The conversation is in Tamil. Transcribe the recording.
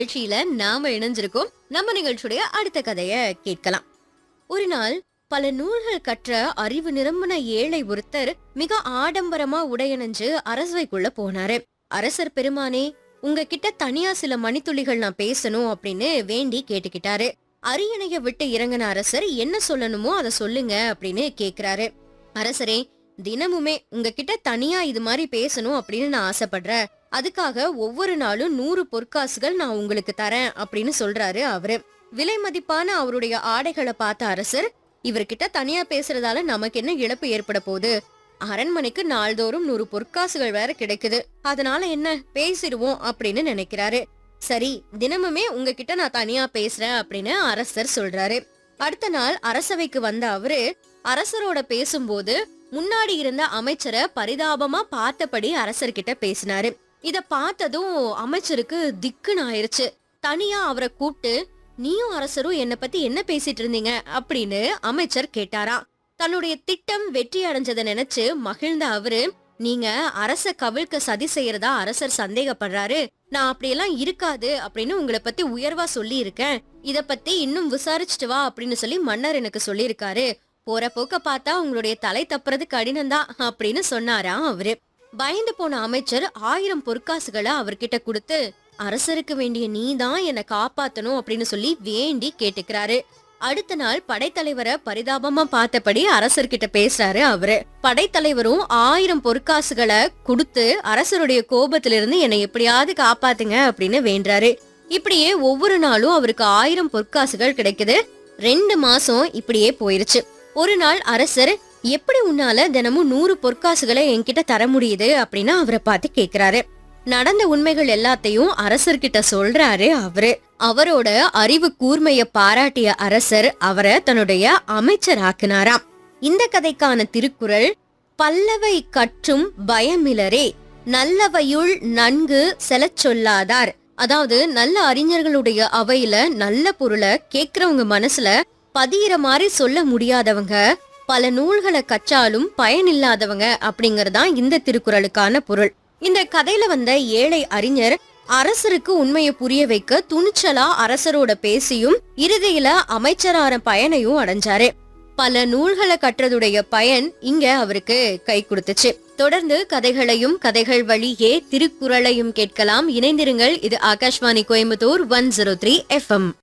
நிகழ்ச்சியில நாம இணைஞ்சிருக்கோம் நம்ம நிகழ்ச்சியுடைய அடுத்த கதைய கேட்கலாம் ஒரு நாள் பல நூல்கள் கற்ற அறிவு நிரம்பின ஏழை ஒருத்தர் மிக ஆடம்பரமா உடையணிஞ்சு அரசவைக்குள்ள போனாரு அரசர் பெருமானே உங்ககிட்ட தனியா சில மணித்துளிகள் நான் பேசணும் அப்படின்னு வேண்டி கேட்டுக்கிட்டாரு அரியணைய விட்டு இறங்கின அரசர் என்ன சொல்லணுமோ அதை சொல்லுங்க அப்படின்னு கேக்குறாரு அரசரே தினமுமே உங்ககிட்ட தனியா இது மாதிரி பேசணும் அப்படின்னு நான் ஆசைப்படுறேன் அதுக்காக ஒவ்வொரு நாளும் நூறு பொற்காசுகள் நான் உங்களுக்கு தரேன் அப்படின்னு சொல்றாரு அவரு விலை மதிப்பான அவருடைய ஆடைகளை பார்த்த அரசர் இவர்கிட்ட தனியா பேசுறதால நமக்கு என்ன இழப்பு ஏற்பட போகுது அரண்மனைக்கு நாள்தோறும் நூறு பொற்காசுகள் வேற கிடைக்குது அதனால என்ன பேசிடுவோம் அப்படின்னு நினைக்கிறாரு சரி தினமுமே உங்ககிட்ட நான் தனியா பேசுறேன் அப்படின்னு அரசர் சொல்றாரு அடுத்த நாள் அரசவைக்கு வந்த அவரு அரசரோட பேசும்போது முன்னாடி இருந்த அமைச்சரை பரிதாபமா பார்த்தபடி அரசர்கிட்ட பேசினாரு இத பார்த்ததும் அமைச்சருக்கு திக்குன்னு ஆயிருச்சு தனியா அவரை கூப்பிட்டு நீயும் அரசரும் என்ன பத்தி என்ன பேசிட்டு இருந்தீங்க அப்படின்னு அமைச்சர் கேட்டாராம் தன்னுடைய திட்டம் வெற்றி அடைஞ்சதை நினைச்சு மகிழ்ந்த அவரு நீங்க அரச கவிழ்க்க சதி செய்யறதா அரசர் சந்தேகப்படுறாரு நான் அப்படியெல்லாம் இருக்காது அப்படின்னு உங்களை பத்தி உயர்வா சொல்லி இருக்கேன் இத பத்தி இன்னும் விசாரிச்சுட்டு வா அப்படின்னு சொல்லி மன்னர் எனக்கு சொல்லியிருக்காரு போற போக்க பார்த்தா உங்களுடைய தலை தப்புறது கடினம்தான் அப்படின்னு சொன்னாராம் அவரு பயந்து போன அமைச்சர் ஆயிரம் பொற்காசுகளை அவர்கிட்ட கொடுத்து அரசருக்கு வேண்டிய நீதான் என்னை காப்பாத்தணும் அப்படின்னு சொல்லி வேண்டி கேட்டுக்கிறாரு அடுத்த நாள் படைத்தலைவரை பரிதாபமா பார்த்தபடி அரசர்கிட்ட பேசுறாரு அவரு படைத்தலைவரும் ஆயிரம் பொற்காசுகளை கொடுத்து அரசருடைய கோபத்திலிருந்து என்னை எப்படியாவது காப்பாத்துங்க அப்படின்னு வேண்டுறாரு இப்படியே ஒவ்வொரு நாளும் அவருக்கு ஆயிரம் பொற்காசுகள் கிடைக்குது ரெண்டு மாசம் இப்படியே போயிருச்சு ஒரு நாள் அரசர் எப்படி உன்னால தினமும் நூறு பொற்காசுகளை என்கிட்ட தர முடியுது அப்படின்னு அவரை பார்த்து கேக்குறாரு நடந்த உண்மைகள் எல்லாத்தையும் அரசர்கிட்ட சொல்றாரு அவரு அவரோட அறிவு கூர்மைய பாராட்டிய அரசர் அவரை தன்னுடைய அமைச்சர் ஆக்குனாராம் இந்த கதைக்கான திருக்குறள் பல்லவை கற்றும் பயமிலரே நல்லவையுள் நன்கு செலச் சொல்லாதார் அதாவது நல்ல அறிஞர்களுடைய அவையில நல்ல பொருளை கேக்குறவங்க மனசுல பதியிற மாதிரி சொல்ல முடியாதவங்க பல நூல்களை கற்றாலும் பயனில்லாதவங்க அப்படிங்கறதான் இந்த திருக்குறளுக்கான பொருள் இந்த கதையில வந்த ஏழை அறிஞர் அரசருக்கு உண்மையை புரிய வைக்க துணிச்சலா அரசரோட பேசியும் இறுதியில அமைச்சரான பயனையும் அடைஞ்சாரு பல நூல்களை கற்றதுடைய பயன் இங்க அவருக்கு கை கொடுத்துச்சு தொடர்ந்து கதைகளையும் கதைகள் வழியே திருக்குறளையும் கேட்கலாம் இணைந்திருங்கள் இது Akashvani Coimbatore one zero three FM